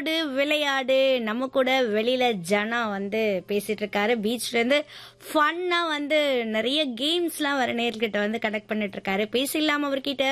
அலையோடு விளையாடு நம்ம கூட வெளியில ஜனா வந்து பேசிட்டு இருக்காரு பீச்ல இருந்து ஃபன்னா வந்து நிறைய கேம்ஸ்லாம் வர நேர்கிட்ட வந்து கனெக்ட் பண்ணிட்டு இருக்காரு பேசிடலாம் அவர்கிட்ட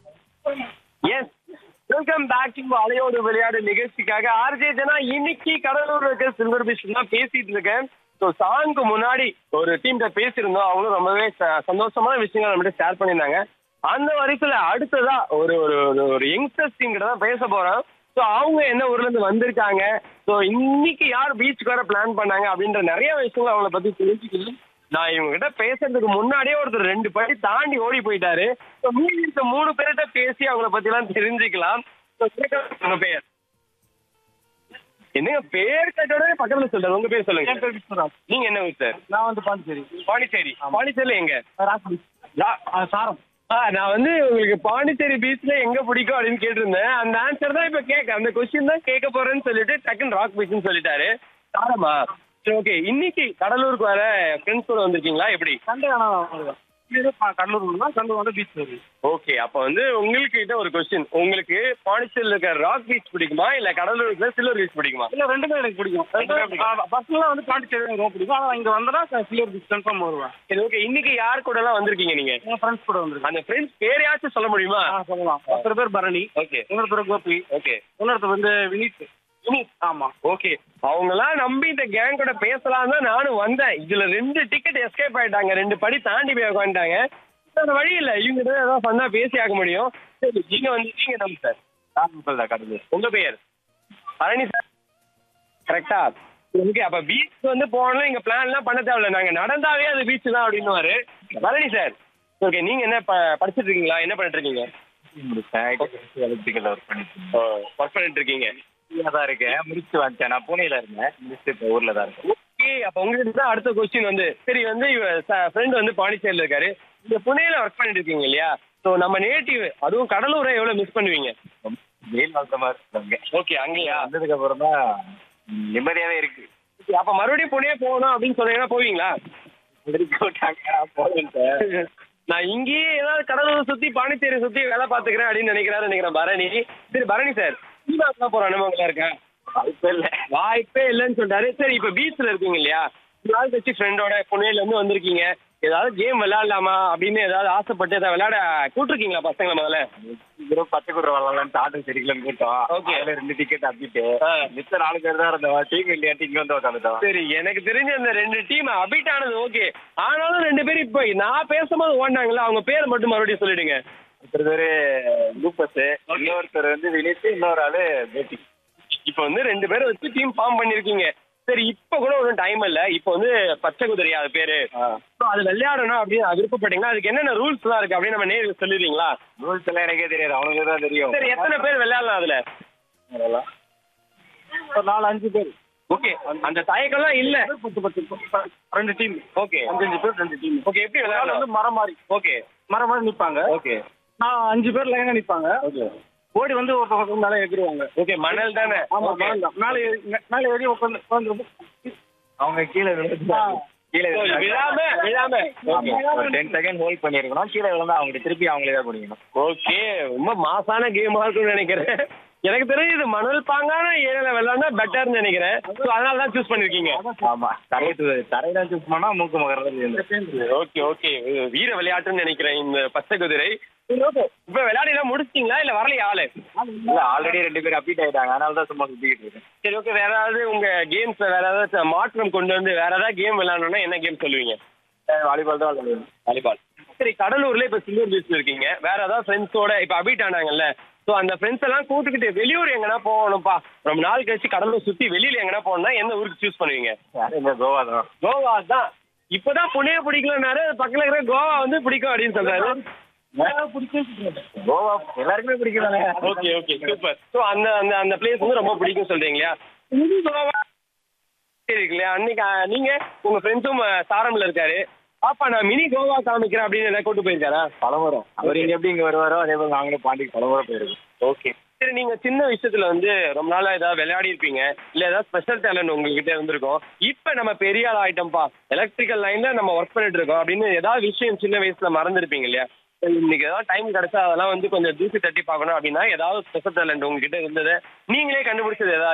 எஸ் வெல்கம் பேக் டு அலையோடு விளையாடு நிகழ்ச்சிக்காக ஆர்ஜே ஜனா இன்னைக்கு கடலூர் இருக்க சில்வர் பீச் தான் பேசிட்டு இருக்கேன் ஸோ சாங்க்கு முன்னாடி ஒரு டீம்கிட்ட பேசியிருந்தோம் அவங்களும் ரொம்பவே ச- சந்தோஷமான விஷயங்கள் நம்மகிட்ட ஷேர் பண்ணியிருந்தாங்க அந்த வரிசையில அடுத்ததா ஒரு ஒரு ஒரு- ஒரு யங்ஸ்டர்ஸ் டீம் கிட்ட தான் பேச போறோம் ஸோ அவங்க என்ன ஊர்ல இருந்து வந்திருக்காங்க ஸோ இன்னைக்கு யார் பீச்சுக்கு வர பிளான் பண்ணாங்க அப்படின்ற நிறைய விஷயங்கள் அவங்கள பத்தி தெரிஞ்சுக்கணும் நான் இவங்க கிட்ட பேசுறதுக்கு முன்னாடியே ஒருத்தர் ரெண்டு படி தாண்டி ஓடி போயிட்டாரு ஸோ மீதி இருக்க மூணு பேர்கிட்ட பேசி அவங்கள பத்தி எல்லாம் தெரிஞ்சுக்கலாம் So, கேட்கலாம் உங்க பேர் என்னங்க பேர் கேட்டோட பக்கத்துல சொல்றாரு உங்க பேர் சொல்லுங்க என் பேர் விஸ்வராஜ் நீங்க என்ன ஊர் சார் நான் வந்து பாண்டிச்சேரி பாண்டிச்சேரி பாண்டிச்சேரியில எங்க ராசி சாரம் ஆ நான் வந்து உங்களுக்கு பாண்டிச்சேரி பீச்ல எங்க பிடிக்கும் அப்படின்னு கேட்டிருந்தேன் அந்த ஆன்சர் தான் இப்ப கேட்க அந்த கொஸ்டின் தான் கேட்க போறேன்னு சொல்லிட்டு டக்குன்னு ராக் பீச்னு சொல்லிட்டாரு சாரமா சரி ஓகே இன்னைக்கு கடலூருக்கு வர ஃப்ரெண்ட்ஸ் கூட வந்திருக்கீங்களா எப்படி சண்டே ஆனால் இது பா- கடலூர் தான் கடலூர் வந்து பீச் வருது ஓகே அப்ப வந்து உங்களுக்கு கிட்ட ஒரு கொஸ்டின் உங்களுக்கு பாண்டிச்சேரியில் இருக்க ராக் பீச் பிடிக்குமா இல்ல கடலூர் இருக்கிற சில்வர் பீச் பிடிக்குமா இல்ல ரெண்டுமே எனக்கு பிடிக்கும் ரெண்டுமே பிடிக்கும். பஸ்லாம் வந்து பாண்டிச்சேரி எனக்கு ரொம்ப பிடிக்கும் ஆனா இங்க வந்தனா சில்வர் பீச் கன்ஃபார்ம் வருவேன் சரி ஓகே இன்னைக்கு யார் கூட எல்லாம் வந்திருக்கீங்க நீங்க என் ஃப்ரெண்ட்ஸ் கூட வந்திருக்கேன் அந்த ஃப்ரெண்ட்ஸ் பேரையாச்சும் சொல்ல முடியுமா ஆ சொல்லலாம் ஒருத்தர் பேர் பரணி ஓகே இன்னொருத்தர் கோபி ஓகே இன்னொருத்தர் வந்து வினீத் வினீத் ஆமா ஓகே அவங்கெல்லாம் நம்பி இந்த கேங் கூட பேசலாம் தான் நானும் வந்தேன் இதுல ரெண்டு டிக்கெட் எஸ்கேப் ஆயிட்டாங்க ரெண்டு படி தாண்டி போய் உட்காந்துட்டாங்க வேற வழி இல்ல இவங்க கிட்ட ஏதாவது பண்ணா பேசி ஆக முடியும் சரி நீங்க வந்து நீங்க நம்ம சார் நாமக்கல் தான் கடலூர் உங்க பெயர் பழனி சார் கரெக்டா ஓகே அப்ப பீச் வந்து போகணும் இங்க பிளான் எல்லாம் பண்ண தேவையில்ல நாங்க நடந்தாவே அது பீச் தான் அப்படின்னுவாரு பழனி சார் ஓகே நீங்க என்ன ப- படிச்சிட்டு இருக்கீங்களா என்ன பண்ணிட்டு இருக்கீங்க எலக்ட்ரிக்கல் ஒர்க் பண்ணிட்டு ஒர்க் பண்ணிட்டு இருக்கீங்க இருந்தேன் தான் இருக்கேன் முடிச்சு வந்துட்டேன் நான் பூனேல இருந்தேன் முடிச்சுட்டு இப்போ ஊர்ல தான் இருக்கேன் ஓகே அப்ப உங்ககிட்ட தான் அடுத்த கொஸ்டின் வந்து சரி வந்து ஃப்ரெண்ட் வந்து பாண்டிச்சேரியில இருக்காரு இந்த புனேல ஒர்க் பண்ணிட்டு இருக்கீங்க இல்லையா ஸோ நம்ம நேட்டிவ் அதுவும் கடலூரை எவ்வளவு மிஸ் பண்ணுவீங்க வெயில் வளர்த்த மாதிரி இருக்காங்க ஓகே அங்கேயா வந்ததுக்கு அப்புறம் தான் நிம்மதியாவே இருக்கு Okay, அப்ப மறுபடியும் புனே போகணும் அப்படின்னு சொன்னீங்கன்னா போவீங்களா போதும் சார் நான் இங்கேயே ஏதாவது கடலூர் சுத்தி பாண்டிச்சேரி சுத்தி வேலை பாத்துக்கிறேன் அப்படின்னு நினைக்கிறாரு நினைக்கிறேன் பரணி சரி பரணி சார் சீனாக்குலாம் போற அனுபவங்களா இருக்கா வாய்ப்பே இல்லை வாய்ப்பே இல்லைன்னு சொல்லிட்டாரு சரி இப்ப பீச்ல இருக்கீங்க இல்லையா நாள் கழிச்சு ஃப்ரெண்டோட புனேல இருந்து வந்திருக்கீங்க ஏதாவது கேம் விளையாடலாமா அப்படின்னு ஏதாவது ஆசைப்பட்டு ஏதாவது விளையாட கூட்டிருக்கீங்களா பசங்களை முதல்ல வெறும் பத்து கூட வரலாம்னு ஆட்டம் சரிக்கலன்னு கூட்டம் Okay. அதுல ரெண்டு டிக்கெட் அப்பிட்டு ஆ. மிச்ச நாலு பேர் தான் இருந்தோம் டீம் இல்லையாட்டி இங்க வந்து உட்காந்துட்டோம் சரி எனக்கு தெரிஞ்ச அந்த ரெண்டு டீம் அபிட் ஆனது ஓகே ஆனாலும் ரெண்டு பேரும் இப்ப நான் பேசும்போது ஓடினாங்களா அவங்க பேர் மட்டும் மறுபடியும் சொல்லிடுங்க ஒருத்தர் பேரு லூப்பஸ் இன்னொருத்தர் வந்து வினித் இன்னொரு ஆளு பேட்டி இப்ப வந்து ரெண்டு பேரும் வச்சு டீம் ஃபார்ம் பண்ணிருக்கீங்க சரி இப்ப கூட ஒன்றும் டைம் இல்ல இப்ப வந்து பச்சை குதிரையா அது பேரு So, அது விளையாடணும் அப்படின்னு விருப்பப்பட்டீங்கன்னா அதுக்கு என்னென்ன ரூல்ஸ் எல்லாம் இருக்கு அப்படின்னு நம்ம நேரில் சொல்லிடுறீங்களா ரூல்ஸ் எல்லாம் எனக்கே தெரியாது அவனுக்கு தான் தெரியும் சரி எத்தனை பேர் விளையாடலாம் அதுல அதெல்லாம் ஒரு நாலு அஞ்சு பேர் ஓகே அந்த தயக்கம்லாம் இல்ல பத்து பத்து ரெண்டு டீம் ஓகே அஞ்சு அஞ்சு பேர் ரெண்டு டீம் ஓகே எப்படி வந்து விளையாடலாம் மரம் மாதிரி ஓகே மரம் மாதிரி நிப்பாங்க ஓகே நான் அஞ்சு பேர் லைனா நிப்பாங்க ஓகே ஓடி வந்து ஒருத்தர் ஒருத்தர் மேலே எகிருவாங்க ஓகே மணல் தானே ஆமா Okay. மேல மேலே ஏறி- மேலே ஏறி உட்காந்து உட்காந்து அவங்க கீழே விழுந்து ஆ. கீழே So, விழுந்தாங்க. விழாம விழாம ஆமா. ஒரு டென் செகண்ட் ஹோல்ட் பண்ணிருக்கணும் கீழே விழுந்தா அவங்க திருப்பி அவங்களே தான் குடிக்கணும் ஓகே ரொம்ப மாசான கேமா இருக்கும்னு நினைக்கிறேன் எனக்கு தெரிஞ்சு இது மணல் பாங்கான ஏரியால விளையாண்டா பெட்டர்னு நினைக்கிறேன் So, அதனால தான் சூஸ் பண்ணிருக்கீங்க ஆமா தரையை தரையில சூஸ் பண்ணா மூக்கு மகர்றது ஓகே ஓகே வீர விளையாட்டுன்னு நினைக்கிறேன் இந்த பச்சை குதிரை இப்ப விளையாடி எல்லாம் முடிச்சிட்டீங்களா இல்ல வரலையா ஆளு இல்ல ஆல்ரெடி ரெண்டு பேர் அப்டீட் ஆயிட்டாங்க அதனால தான் சும்மா சுத்திக்கிட்டு இருக்கேன் சரி ஓகே வேற ஏதாவது உங்க கேம்ஸ்ல வேற ஏதாவது மாற்றம் கொண்டு வந்து வேற ஏதாவது கேம் விளையாடணும்னா என்ன கேம் சொல்லுவீங்க வாலிபால் தான் விளையாடுவேன் வாலிபால் சரி கடலூர்ல இப்ப சில்வர் பீச்ல இருக்கீங்க வேற ஏதாவது ஃப்ரெண்ட்ஸோட இப்ப அபிட் ஆனாங்கல்ல ஸோ அந்த ஃப்ரெண்ட்ஸ் எல்லாம் கூட்டுக்கிட்டு வெளியூர் எங்கன்னா போகணும்ப்பா ரொம்ப நாள் கழிச்சு கடலூர் சுத்தி வெளியில எங்கன்னா போகணும்னா எந்த ஊருக்கு சூஸ் பண்ணுவீங்க யாரும் இந்த கோவா தான் கோவா தான் இப்பதான் புனே பிடிக்கலனாரு பக்கத்துல இருக்கிற கோவா வந்து பிடிக்கும் அப்படின்னு சொல்றாரு கோவா எல்லாருக்குமே பிடிக்கிறாங்க ஓகே ஓகே சூப்பர் ஸோ அந்த அந்த அந்த பிளேஸ் வந்து ரொம்ப பிடிக்கும் சொல்றீங்க இல்லையா இது கோவா சரி இருக்கு இல்லையா அன்னைக்கு அஹ், நீங்க உங்க ஃப்ரெண்ட்ஸும் சாரம்ல இருக்காரு பாப்பா நான் மினி கோவா காமிக்கிறேன் அப்படின்னு எல்லாம் கூட்டு போயிருக்காரா பலமுறை அவர் இங்க எப்படி இங்க வருவாரோ அதே போல நாங்களும் பாண்டிக்கு பலமுறை போயிருக்கோம் ஓகே சரி நீங்க சின்ன விஷயத்துல வந்து ரொம்ப நாளா ஏதாவது விளையாடி இருப்பீங்க இல்ல ஏதாவது ஸ்பெஷல் டேலண்ட் உங்ககிட்ட இருந்திருக்கும் இப்ப நம்ம பெரிய ஆள் ஆயிட்டோம்ப்பா எலக்ட்ரிக்கல் லைன்ல நம்ம ஒர்க் பண்ணிட்டு இருக்கோம் அப்படின்னு ஏதாவது விஷயம் சின்ன வயசுல மறந்துருப்பீங்க இல்லையா சரி, இன்னைக்கு ஏதாவது டைம் கிடைச்சா அதெல்லாம் வந்து கொஞ்சம் தூசி தட்டி பார்க்கணும் அப்படின்னா ஏதாவது ஸ்பெஷல் டேலண்ட் உங்ககிட்ட இருந்தது நீங்களே கண்டுபிடிச்சது ஏதாவது